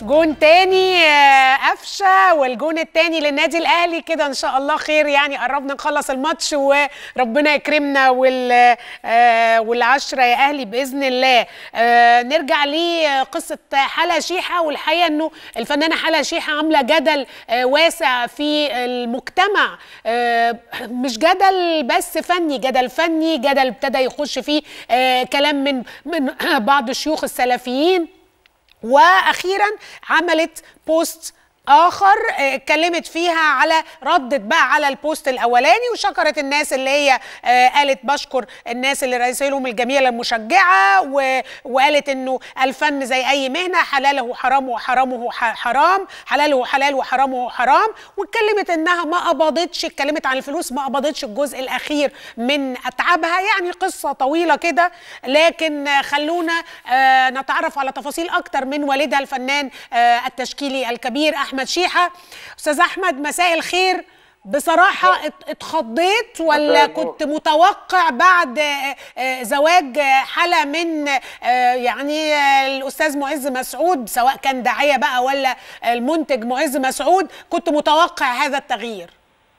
جون تاني آه، قفشه والجون التاني للنادي الاهلي كده ان شاء الله خير يعني قربنا نخلص الماتش وربنا يكرمنا وال آه، والعشره يا اهلي باذن الله آه، نرجع لقصه حلا شيحه والحقيقه انه الفنانه حلا شيحه عامله جدل آه، واسع في المجتمع آه، مش جدل بس فني جدل فني جدل ابتدى يخش فيه آه، كلام من من بعض شيوخ السلفيين واخيرا عملت بوست اخر آه، اتكلمت فيها على ردت بقى على البوست الاولاني وشكرت الناس اللي هي آه، قالت بشكر الناس اللي رسائلهم الجميله المشجعه و- وقالت انه الفن زي اي مهنه حلاله حرام وحرامه ح- حرام حلاله حلال وحرامه حرام واتكلمت انها ما قبضتش اتكلمت عن الفلوس ما قبضتش الجزء الاخير من اتعابها يعني قصه طويله كده لكن آه، خلونا آه، نتعرف على تفاصيل اكتر من والدها الفنان آه، التشكيلي الكبير احمد شيحه استاذ احمد مساء الخير بصراحة ات- اتخضيت ولا مساء النور. كنت متوقع بعد آه، آه، زواج آه، حلا من آه، يعني آه، الأستاذ معز مسعود سواء كان داعية بقى ولا المنتج معز مسعود كنت متوقع هذا التغيير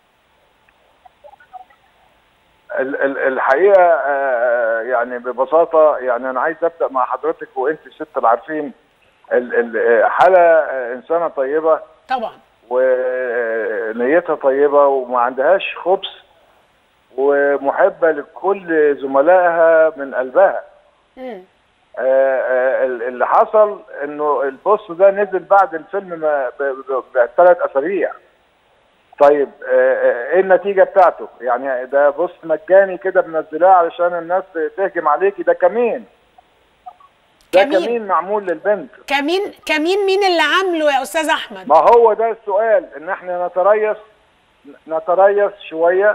ال- ال- الحقيقه آه، يعني ببساطه يعني انا عايز ابدا مع حضرتك وانت الست العارفين ال- ال- حلا آه، انسانه طيبه طبعا ونيتها طيبه وما عندهاش خبث ومحبه لكل زملائها من قلبها مم. آه، آه، ال- اللي حصل انه البوست ده نزل بعد الفيلم ما- ب- ب- بثلاث اسابيع طيب آه، آه، ايه النتيجه بتاعته يعني ده بوست مجاني كده بنزلاه علشان الناس تهجم عليكي ده كمين ده كمين. كمين معمول للبنت كمين كمين مين اللي عامله يا أستاذ أحمد ما هو ده السؤال ان احنا نتريث نتريث شويه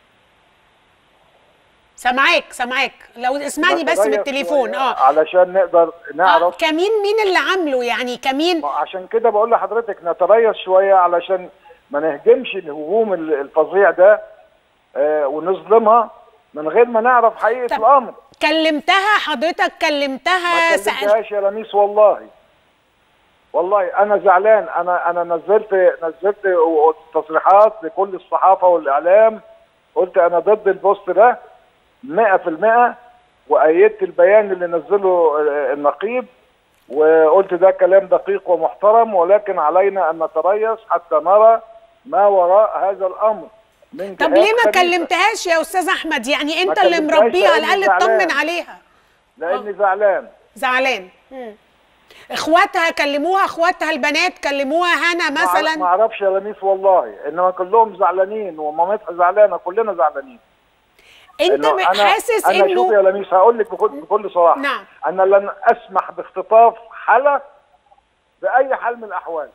سامعاك سامعاك لو اسمعني بس نتريث بالتليفون شوية اه علشان نقدر آه، نعرف كمين مين اللي عامله يعني كمين ما عشان كده بقول لحضرتك نتريث شويه علشان ما نهجمش الهجوم ال- الفظيع ده آه، ونظلمها من غير ما نعرف حقيقه طب الامر كلمتها حضرتك ما كلمتها سألت كلمتهاش يا لميس والله والله انا زعلان انا انا نزلت نزلت تصريحات لكل الصحافه والاعلام قلت انا ضد البوست ده 100% وايدت البيان اللي نزله آه، النقيب وقلت ده كلام دقيق ومحترم ولكن علينا ان نتريث حتى نرى ما وراء هذا الامر من طب جهات ليه ما خبيثة. كلمتهاش يا استاذ احمد يعني انت ما اللي كلمتهاش مربيها على لأني الاقل زعلان. اطمن عليها لاني زعلان زعلان مم. اخواتها كلموها اخواتها البنات كلموها هنا ما مثلا اعرفش يا لميس والله انما كلهم زعلانين ومامتها زعلانه كلنا زعلانين انت إنه ب- حاسس انا شوف يا انه لميس هقول لك بكل, بكل صراحه نعم. انا لن اسمح باختطاف حلا باي حال من الاحوال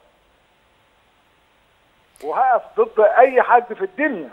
وهقف ضد اي حد في الدنيا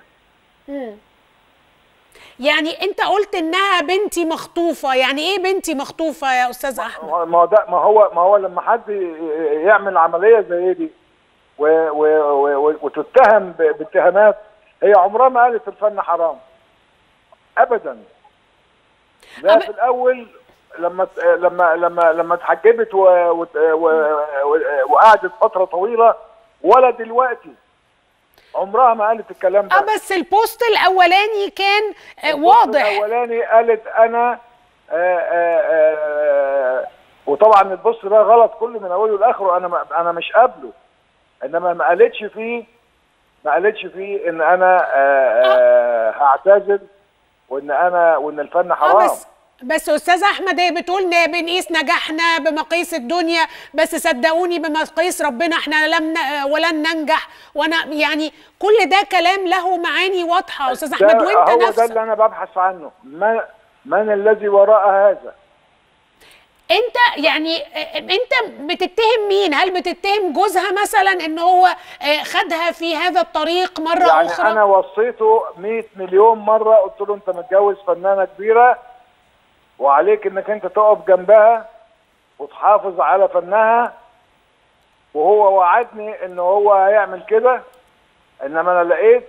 يعني انت قلت انها بنتي مخطوفه يعني ايه بنتي مخطوفه يا استاذ احمد ما هو ده ما هو ما هو لما حد ي- يعمل عمليه زي دي و و و وتتهم ب- باتهامات هي عمرها ما قالت الفن حرام ابدا لا أب- في الاول لما ت- لما لما لما اتحجبت و- وت- و- و- وقعدت فتره طويله ولا دلوقتي عمرها ما قالت الكلام ده اه بس البوست الاولاني كان آه، الجزء واضح الاولاني قالت انا آآ آآ وطبعا البوست ده غلط كله من اوله لاخره انا ما انا مش قابله انما ما قالتش فيه ما قالتش فيه ان انا آآ هعتزل وان انا وان الفن اه حرام بس بس استاذ احمد هي بتقول ن- بنقيس نجاحنا بمقاييس الدنيا بس صدقوني بمقاييس ربنا احنا لم ن- ولن ننجح وانا يعني كل ده كلام له معاني واضحه يا استاذ ده احمد وانت هو ده نفسك اللي انا ببحث عنه من من الذي وراء هذا انت يعني اه، انت بتتهم مين هل بتتهم جوزها مثلا ان هو اه، خدها في هذا الطريق مره يعني اخرى انا وصيته 100 مليون مره قلت له انت متجوز فنانه كبيره وعليك انك انت تقف جنبها وتحافظ على فنها وهو وعدني ان هو هيعمل كده انما انا لقيت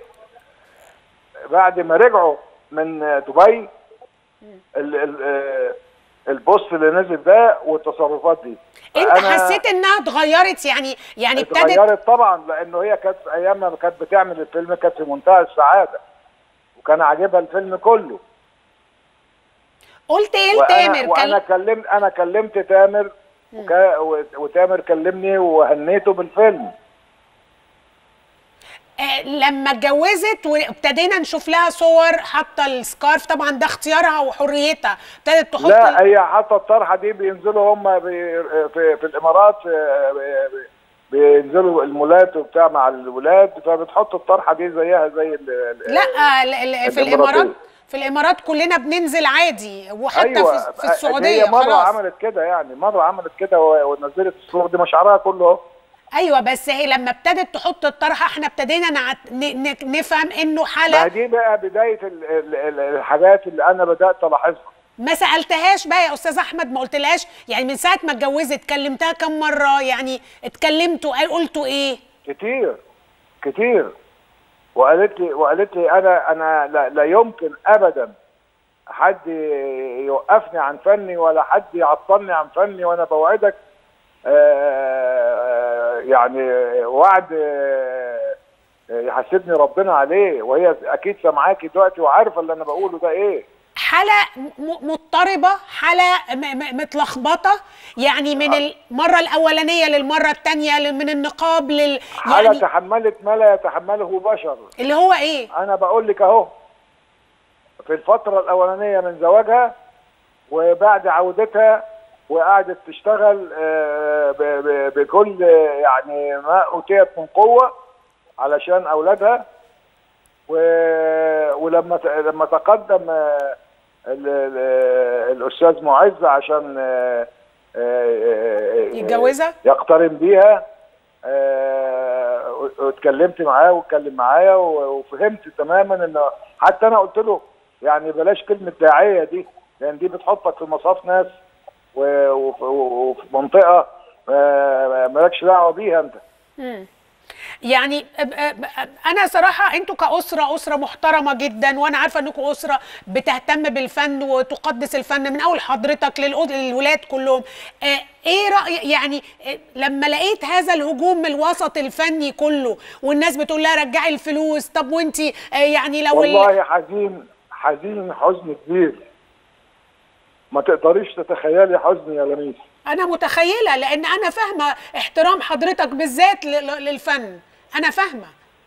بعد ما رجعوا من دبي ال ال البوست اللي نزل ده والتصرفات دي انت فأنا حسيت انها اتغيرت يعني يعني ابتدت اتغيرت طبعا لانه هي كانت في ايام ما كانت بتعمل الفيلم كانت في منتهى السعاده وكان عاجبها الفيلم كله قلت ايه وانا لتامر وانا كان كلمت انا كلمت تامر وكا و- وتامر كلمني وهنيته بالفيلم آه، لما اتجوزت وابتدينا نشوف لها صور حاطه السكارف طبعا ده اختيارها وحريتها ابتدت تحط ال- لا هي حتى الطرحه دي بينزلوا هم بي في, في الامارات آه، بي- بي- بينزلوا المولات وبتاع مع الولاد فبتحط الطرحه دي زيها زي ال- ال- لا ال- ال- في الإماراتية. الامارات في الامارات كلنا بننزل عادي وحتى ايوه في, في السعوديه هي مره خلاص عملت كده يعني مره عملت كده و- ونزلت الصور دي ما شعرها كله اهو ايوه بس هي لما ابتدت تحط الطرحه احنا ابتدينا نعت... ن... ن... نفهم انه ما حاله دي بقى بدايه ال- ال- ال- الحاجات اللي انا بدات الاحظها ما سالتهاش بقى يا استاذ احمد ما قلتلهاش يعني من ساعه ما اتجوزت كلمتها كم مره يعني اتكلمتوا قال- قلتوا ايه كتير كتير وقالت لي وقالت لي انا انا لا, لا يمكن ابدا حد يوقفني عن فني ولا حد يعطلني عن فني وانا بوعدك آه، يعني وعد آه، يحاسبني ربنا عليه وهي اكيد سامعاكي دلوقتي وعارفه اللي انا بقوله ده ايه حالة م- مضطربة حالة م- م- متلخبطة يعني من المرة الأولانية للمرة الثانية من النقاب لل حالة يعني تحملت ما لا يتحمله بشر اللي هو إيه؟ انا بقول لك اهو في الفترة الأولانية من زواجها وبعد عودتها وقعدت تشتغل آه، ب- ب- بكل آه، يعني ما أوتيت من قوة علشان أولادها و- ولما ت- لما تقدم آه، ال- ال- الأستاذ معز عشان آه، آه، آه، يتجوزها؟ يقترن بيها آه، واتكلمت معاه واتكلم معايا و- وفهمت تماما ان حتى انا قلت له يعني بلاش كلمه داعيه دي لان دي بتحطك في مصاف ناس و- وف- وفي منطقه آه، مالكش دعوه بيها انت يعني أب- أب- انا صراحه انتوا كاسره اسره محترمه جدا وانا عارفه انكم اسره بتهتم بالفن وتقدس الفن من اول حضرتك للأ- للولاد كلهم آه، ايه راي يعني آه، لما لقيت هذا الهجوم من الوسط الفني كله والناس بتقول لها رجعي الفلوس طب وانت يعني لو ال- والله حزين حزين حزن كبير ما تقدريش تتخيلي حزني يا لميس انا متخيله لان انا فاهمه احترام حضرتك بالذات ل- ل- للفن انا فاهمه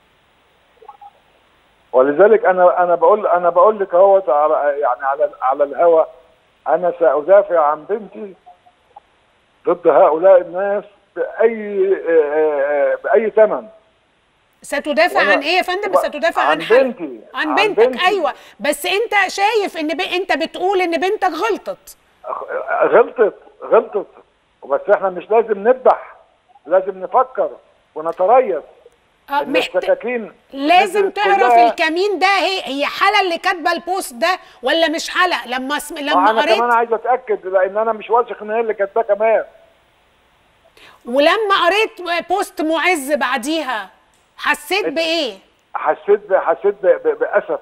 ولذلك انا انا بقول انا بقول لك اهو على- يعني على على الهوى انا سادافع عن بنتي ضد هؤلاء الناس باي آه، آه، باي ثمن ستدافع وأنا- عن ايه يا فندم و- ستدافع عن, عن حل- بنتي، عن عن بنتك بنتي. ايوه بس انت شايف ان ب... انت بتقول ان بنتك غلطت غلطت غلطت بس احنا مش لازم نذبح لازم نفكر ونتريث آه، ان محت... السكاكين لازم نزلت تعرف كلها- الكمين ده هي هي حلا اللي كاتبه البوست ده ولا مش حلا لما اسم... لما انا قريت كمان عايز اتاكد لان انا مش واثق ان هي اللي كاتباه كمان ولما قريت بوست معز بعديها حسيت بايه حسيت ب- حسيت ب- ب- باسف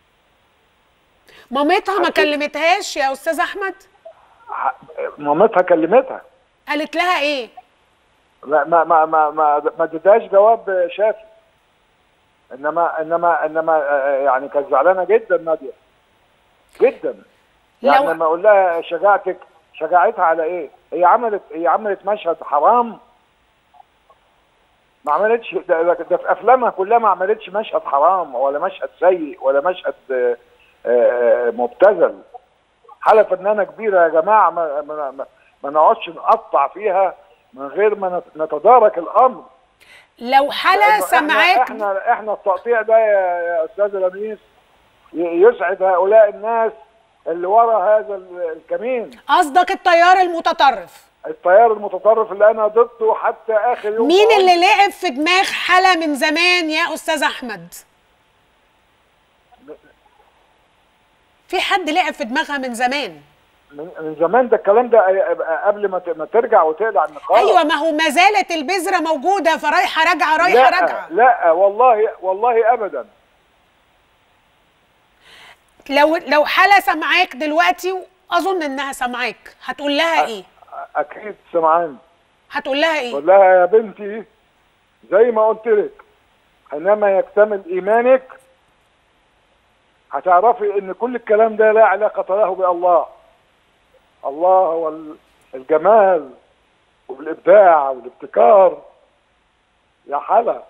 مامتها ما حسيت- كلمتهاش يا استاذ احمد ح- مامتها كلمتها قالت لها ايه لا ما ما ما ما ما اديتهاش جواب شافي انما انما انما آه، يعني كانت زعلانه جدا ناديه جدا يعني لو- لما اقول لها شجاعتك شجاعتها على ايه؟ هي عملت هي عملت مشهد حرام ما عملتش ده, ده ده في افلامها كلها ما عملتش مشهد حرام ولا مشهد سيء ولا مشهد آه، آه، مبتذل حاله فنانه كبيره يا جماعه ما ما, ما, ما نقعدش نقطع فيها من غير ما نت- نتدارك الامر لو حلا لأنه سمعاك احنا احنا احنا التقطيع ده يا, يا استاذ لميس ي- يسعد هؤلاء الناس اللي ورا هذا ال- الكمين قصدك التيار المتطرف التيار المتطرف اللي انا ضده حتى اخر يوم مين في اللي عمري. لعب في دماغ حلا من زمان يا استاذ احمد في حد لعب في دماغها من زمان من من زمان ده الكلام ده أي- قبل ما ت- ما ترجع وتقلع النقاب ايوه ما هو ما زالت البذره موجوده فرايحه راجعه رايحه لا راجعه لا والله والله ابدا لو لو حلا سمعاك دلوقتي اظن انها سامعاك هتقول لها ايه اكيد سمعان هتقول لها ايه قول لها يا بنتي زي ما قلت لك حينما يكتمل ايمانك هتعرفي ان كل الكلام ده لا علاقه له بالله الله هو ال- الجمال والابداع والابتكار يا حلا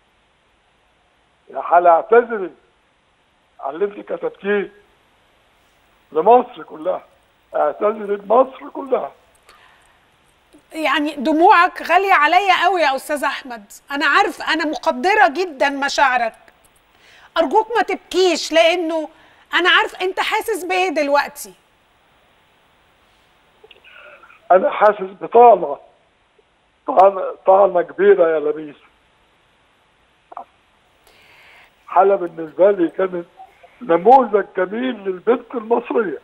يا حلا اعتذري على اللي انت كتبتيه لمصر كلها اعتذري لمصر كلها يعني دموعك غالية عليا قوي يا أستاذ أحمد أنا عارف أنا مقدرة جدا مشاعرك أرجوك ما تبكيش لأنه أنا عارف أنت حاسس بإيه دلوقتي انا حاسس بطعنه طعنه طعنه كبيره يا لبيس حلا بالنسبه لي كانت نموذج جميل للبنت المصريه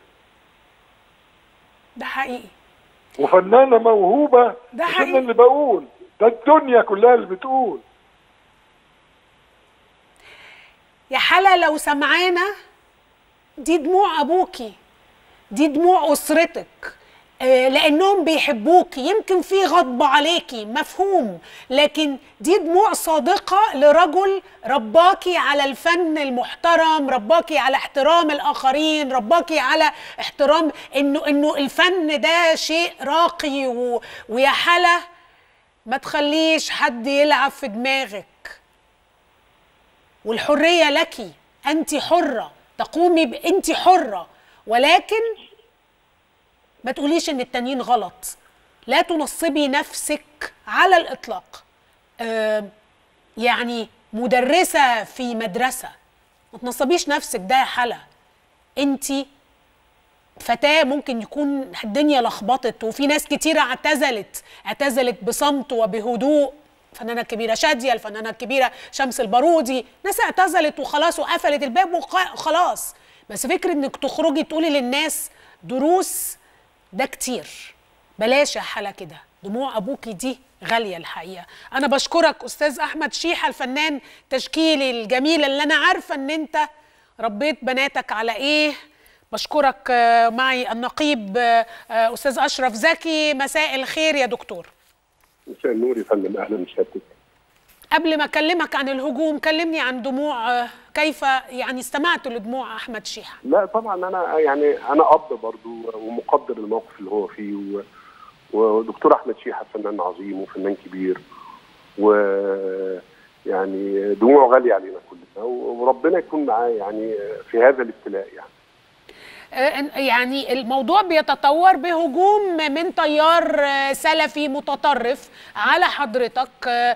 ده حقيقي وفنانه موهوبه ده مش حقيقي. انا اللي بقول ده الدنيا كلها اللي بتقول يا حلا لو سمعانا دي دموع أبوكي دي دموع أسرتك آه، لأنهم بيحبوكي يمكن في غضب عليكي مفهوم لكن دي دموع صادقة لرجل رباكي على الفن المحترم رباكي على احترام الآخرين رباكي على احترام إنه إنه الفن ده شيء راقي و... ويا حلا ما تخليش حد يلعب في دماغك والحرية لك أنت حرة تقومي ب... أنت حرة ولكن ما تقوليش إن التانيين غلط لا تنصبي نفسك على الإطلاق آه يعني مدرسة في مدرسة ما تنصبيش نفسك ده يا حلا أنت فتاة ممكن يكون الدنيا لخبطت وفي ناس كتيرة اعتزلت اعتزلت بصمت وبهدوء الفنانة الكبيرة شادية الفنانة الكبيرة شمس البارودي ناس اعتزلت وخلاص وقفلت الباب وخلاص بس فكرة انك تخرجي تقولي للناس دروس ده كتير بلاش يا حلا كده دموع ابوكي دي غالية الحقيقة أنا بشكرك أستاذ أحمد شيحة الفنان تشكيلي الجميل اللي أنا عارفة إن أنت ربيت بناتك على إيه بشكرك آه، معي النقيب آه، آه، أستاذ أشرف زكي مساء الخير يا دكتور مساء النور يا فندم اهلا بسيادتك قبل ما أكلمك عن الهجوم كلمني عن دموع آه، كيف يعني استمعت لدموع أحمد شيحة لا طبعا انا يعني انا اب برضو ومقدر الموقف اللي هو فيه و... ودكتور احمد شيحه فنان عظيم وفنان كبير و يعني دموعه غاليه علينا كلنا وربنا يكون معاه يعني في هذا الابتلاء يعني آه، يعني الموضوع بيتطور بهجوم من تيار آه، سلفي متطرف على حضرتك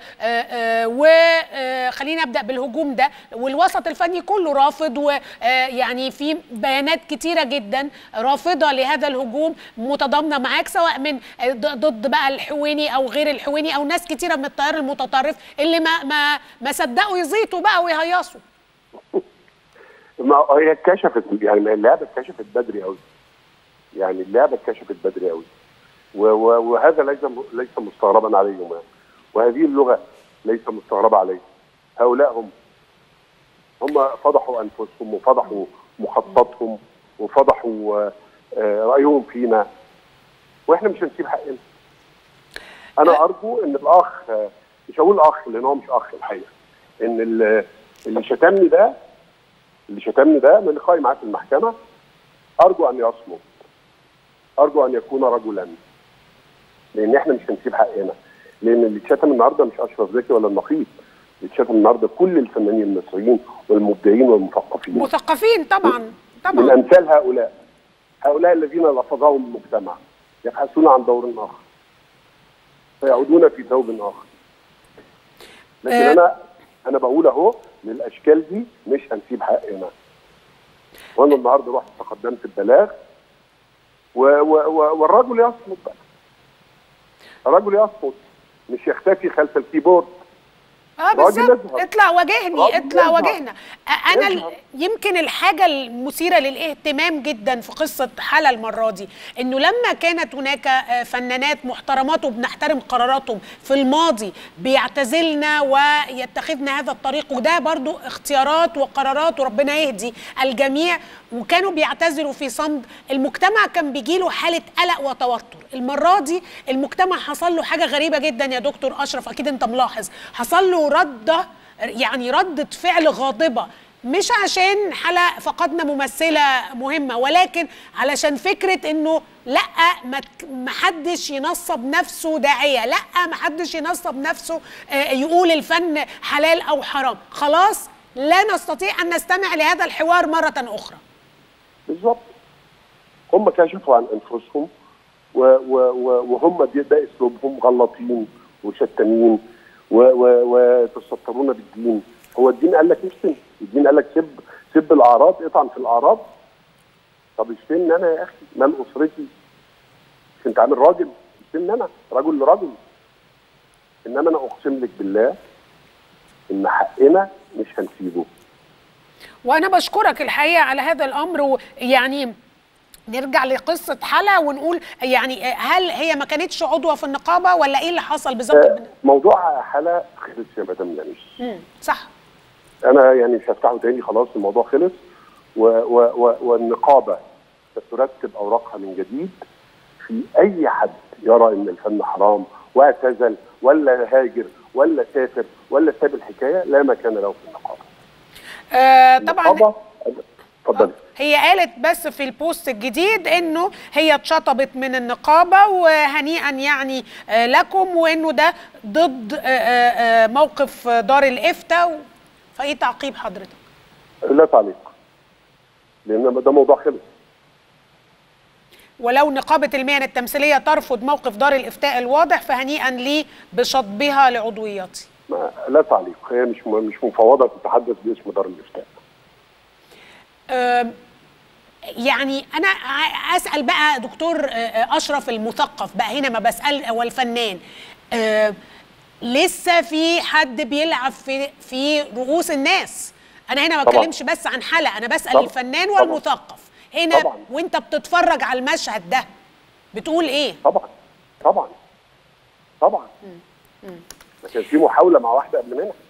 وخلينا ابدا بالهجوم ده والوسط الفني كله رافض ويعني في بيانات كتيره جدا رافضه لهذا الهجوم متضامنه معاك سواء من آه، ض- ضد بقى الحويني او غير الحويني او ناس كتيره من التيار المتطرف اللي ما ما ما صدقوا يزيطوا بقى ويهيصوا ما هي اتكشفت يعني ما اللعبه اتكشفت بدري قوي يعني اللعبه اتكشفت بدري قوي و- و- وهذا ليس ليس مستغربا عليهم يعني وهذه اللغه ليس مستغربه عليهم هؤلاء هم هم فضحوا انفسهم وفضحوا مخططهم وفضحوا آه، آه، رايهم فينا واحنا مش هنسيب حقنا انا ارجو ان الاخ آه، مش هقول اخ لان هو مش اخ الحقيقه ان ال- اللي شتمني ده اللي شتمني ده من لقائي معاه في المحكمه ارجو ان يصمت ارجو ان يكون رجلا لان احنا مش هنسيب حقنا لان اللي اتشتم النهارده مش اشرف زكي ولا النقيب اللي اتشتم النهارده كل الفنانين المصريين والمبدعين والمثقفين مثقفين طبعا من طبعا امثال هؤلاء هؤلاء الذين لفظهم المجتمع يبحثون عن دور اخر فيعودون في ثوب اخر لكن آه. انا انا بقول اهو ان الاشكال دي مش هنسيب حقنا وانا النهارده رحت تقدمت البلاغ و و و والرجل يصمت بقى الرجل يصمت مش يختفي خلف الكيبورد اه راجل بالظبط يظهر. اطلع واجهني راجل اطلع يظهر. واجهنا أ- انا ال- يظهر. يمكن الحاجه المثيره للاهتمام جدا في قصه حلا المره دي انه لما كانت هناك آه، فنانات محترمات وبنحترم قراراتهم في الماضي بيعتزلنا ويتخذنا هذا الطريق وده برضو اختيارات وقرارات وربنا يهدي الجميع وكانوا بيعتذروا في صمت المجتمع كان بيجيله حاله قلق وتوتر المره دي المجتمع حصل له حاجه غريبه جدا يا دكتور اشرف اكيد انت ملاحظ حصل له رده يعني ردة فعل غاضبة مش عشان حلقة فقدنا ممثلة مهمة ولكن علشان فكرة انه لا ما تك- ما حدش ينصب نفسه داعية لا ما حدش ينصب نفسه آه، يقول الفن حلال او حرام خلاص لا نستطيع ان نستمع لهذا الحوار مرة اخرى بالظبط هم كشفوا عن انفسهم و و و وهم دي ده اسلوبهم غلطين وشتانين و- و- وتسترون بالدين هو الدين قال لك اشتم الدين قال لك سب سب الاعراض اطعن في الاعراض طب اشتمني انا يا اخي مال اسرتي مش انت عامل راجل اشتمني انا رجل لرجل انما انا اقسم لك بالله ان حقنا مش هنسيبه وانا بشكرك الحقيقه على هذا الامر ويعني نرجع لقصه حلا ونقول يعني هل هي ما كانتش عضوه في النقابه ولا ايه اللي حصل بالظبط آه، موضوع حالة خلص يا مدام لميس مم، صح انا يعني مش هفتحه تاني خلاص الموضوع خلص و و و والنقابه سترتب اوراقها من جديد في اي حد يرى ان الفن حرام واعتزل ولا هاجر ولا سافر ولا ساب الحكايه لا مكان له في النقابه. آه طبعا النقابه اتفضلي هي قالت بس في البوست الجديد انه هي اتشطبت من النقابه وهنيئا يعني آه لكم وانه ده ضد آه آه آه موقف دار الافتاء و- فايه تعقيب حضرتك؟ لا تعليق لان ده موضوع خلص ولو نقابه المهن التمثيليه ترفض موقف دار الافتاء الواضح فهنيئا لي بشطبها لعضويتي. ما لا تعليق هي مش م- مش مفوضه تتحدث باسم دار الافتاء. آم، يعني انا ع- اسال بقى دكتور آه، آه، اشرف المثقف بقى هنا ما بسال والفنان آه، لسه في حد بيلعب في في رؤوس الناس انا هنا ما طبعاً. بتكلمش بس عن حلقه انا بسال طبعاً. الفنان طبعاً. والمثقف هنا طبعاً. وانت بتتفرج على المشهد ده بتقول ايه طبعا طبعا طبعا ما كان في محاوله مع واحده قبل منها.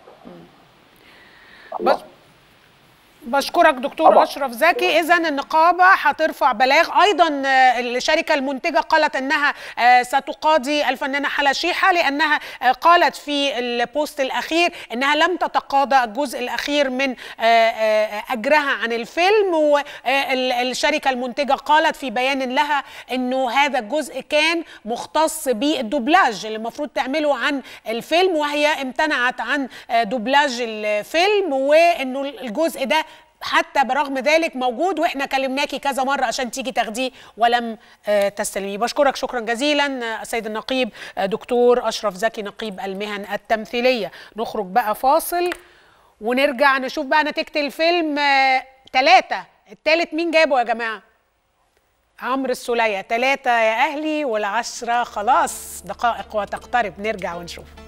الله. بس بشكرك دكتور طبعا. اشرف زكي اذا النقابه هترفع بلاغ ايضا آه، الشركه المنتجه قالت انها آه، ستقاضي الفنانه حلا شيحه لانها آه، قالت في البوست الاخير انها لم تتقاضى الجزء الاخير من آه، آه، اجرها عن الفيلم والشركه المنتجه قالت في بيان لها انه هذا الجزء كان مختص بالدوبلاج اللي المفروض تعمله عن الفيلم وهي امتنعت عن آه، دوبلاج الفيلم وانه الجزء ده حتى برغم ذلك موجود واحنا كلمناكي كذا مره عشان تيجي تاخديه ولم آه، تستلميه بشكرك شكرا جزيلا آه، السيد النقيب آه، دكتور اشرف زكي نقيب المهن التمثيليه نخرج بقى فاصل ونرجع نشوف بقى نتيجه الفيلم ثلاثة التالت مين جابه يا جماعه عمرو السولية ثلاثة يا أهلي والعشرة خلاص دقائق وتقترب نرجع ونشوف